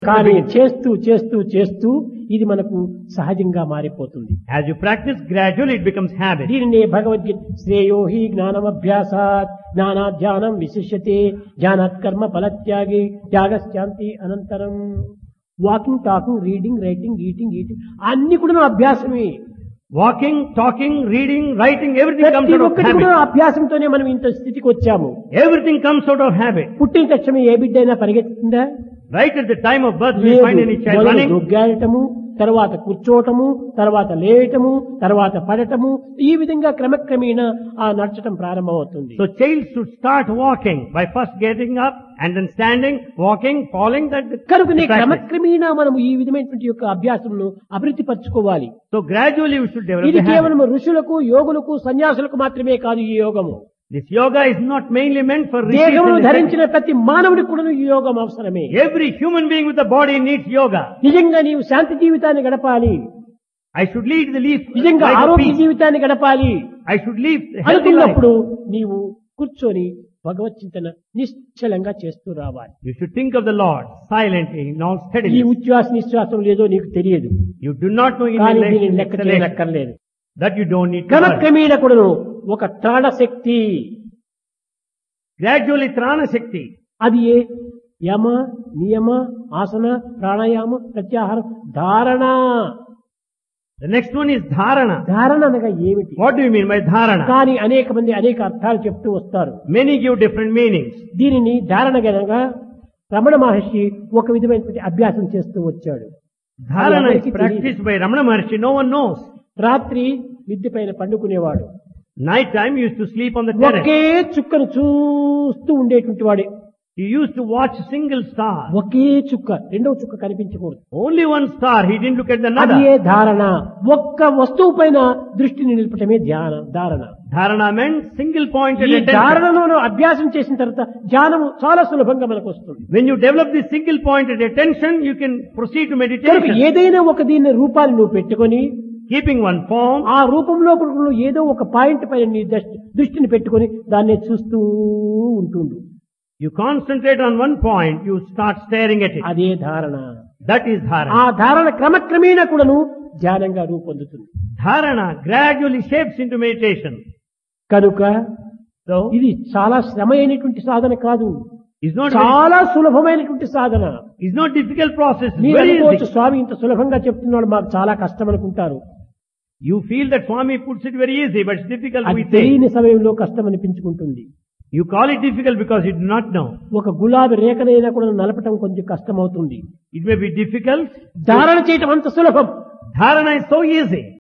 కానీ చేస్తూ చేస్తూ చేస్తూ ఇది మనకు సహజంగా మారిపోతుంది As you practice, gradually it becomes habit. దీనినే భగవద్గీత శ్రేయో హి జ్ఞానమభ్యాసాత్ జ్ఞానాధ్యానం విశిష్యతే జ్ఞానాత్ కర్మ ఫలత్యాగి త్యాగశాంతి అనంతరం walking talking reading writing eating eating అన్ని కూడా అభ్యాసమే Walking, talking, reading, writing, everything comes ప్రతి out of ఒక్కటి కూడా habit. అభ్యాసంతోనే మనం ఇంత స్థితికి వచ్చాము Everything comes out of habit. పుట్టిన తక్షణం ఏ బిడ్డ అయినా పరిగెత్తుందా Right at the time of birth, we లేదు. find any child మొదలు running. దొగ్గాడటము తర్వాత కూర్చోవటము తర్వాత లేయటము తర్వాత పడటము ఈ విధంగా క్రమక్రమేణా ఆ నడచటం ప్రారంభమవుతుంది So child should start walking by first getting up and then standing, walking, falling. That కనుకనే the practice. క్రమక్రమేణా మనం ఈ విధమైనటువంటి యొక్క అభ్యాసంను అభివృద్ధి పరచుకోవాలి So gradually we should develop ఇది the habit. కేవలం ఋషులకు యోగులకు సన్యాసులకు మాత్రమే కాదు ఈ యోగము This yoga is not mainly meant for rishis దేహమును and ధరించిన ప్రతి మానవుడికి కూడా ఈ యోగం అవసరమే Every human being with a body needs yoga. నిజంగా నీవు శాంతి జీవితాన్ని గడపాలి I should lead the leaf నిజంగా life of ఆరోగ్య peace. జీవితాన్ని గడపాలి I should lead a healthy life. అనుకున్నప్పుడు నీవు కూర్చొని భగవత్ చింతన నిశ్చలంగా చేస్తూ రావాలి You should think of the Lord silently, not ఈ steadily. ఉచ్ఛ్వాస నిశ్వాసం లేదో నీకు తెలియదు You do not know కానీ inhalation, దీనిని లెక్క exhalation. చేయనక్కర్లేదు That you don't need to learn. క్రమక్రమేణ కూడాను ఒక త్రాణ శక్తి Gradually, Trana Shakti. అది ఏ యమ నియమ ఆసన ప్రాణాయామ ప్రత్యాహారం ధారణ The next one is Dharana. ధారణ అనగా ఏమిటి What do you mean by Dharana? కానీ అనేక మంది అనేక అర్థాలు చెప్తూ వస్తారు Many give different meanings. దీనిని ధారణ గనగా రమణ మహర్షి ఒక విధమైనటువంటి అభ్యాసం చేస్తూ వచ్చాడు Dharana is ఎవరికీ practiced by Ramana Maharshi. No one knows. రాత్రి మిద్దె పైన పండుకునేవాడు Night time he used to sleep on the terrace. ఒకే చుక్కను చూస్తూ ఉండేటువంటి వాడే He used to watch a single star. ఒకే చుక్క రెండవ చుక్క కనిపించకూడదు Only one star. He didn't look at the అది ఏ another. ధారణ ఒక్క వస్తువు పైన దృష్టిని నిలపటమే ధ్యాన ధారణ Dharana meant single pointed ఈ attention. ధారణలో అభ్యాసం చేసిన తర్వాత ధ్యానము చాలా సులభంగా మనకు వస్తుంది When you develop this single pointed attention, you can proceed to కనుక meditation. ఏదైనా ఒక దీని రూపాన్ని నువ్వు పెట్టుకొని Keeping one form, ఆ రూపంలో కూడా నువ్వు ఏదో ఒక పాయింట్ పైన నీ దృష్టి- దృష్టిని పెట్టుకొని దాన్ని చూస్తూ ఉంటుండు you concentrate on one point, you start staring at it. అదే ధారణ That is ఆ dharana. ధారణ క్రమక్రమేణా కూడాను ధ్యానంగా రూపొందుతుంది Dharana gradually shapes into meditation. కనుక So, ఇది చాలా శ్రమ అయినటువంటి సాధన కాదు it's not very, చాలా సులభమైనటువంటి సాధన it's not difficult process. It's మీరు very అనుకోవచ్చు easy. స్వామి ఇంత సులభంగా చెప్తున్నాడు మాకు చాలా కష్టం అనుకుంటారు You feel that Swami puts it very easy, but it's difficult అది we say. తెలియని సమయంలో కష్టం అనిపించుకుంటుంది You call it difficult because you do not know. ఒక గులాబీ రేఖనైనా కూడా నలపటం కొంచెం కష్టం అవుతుంది It may be difficult. ధారణ చేయటం అంత సులభం Dharana is so easy.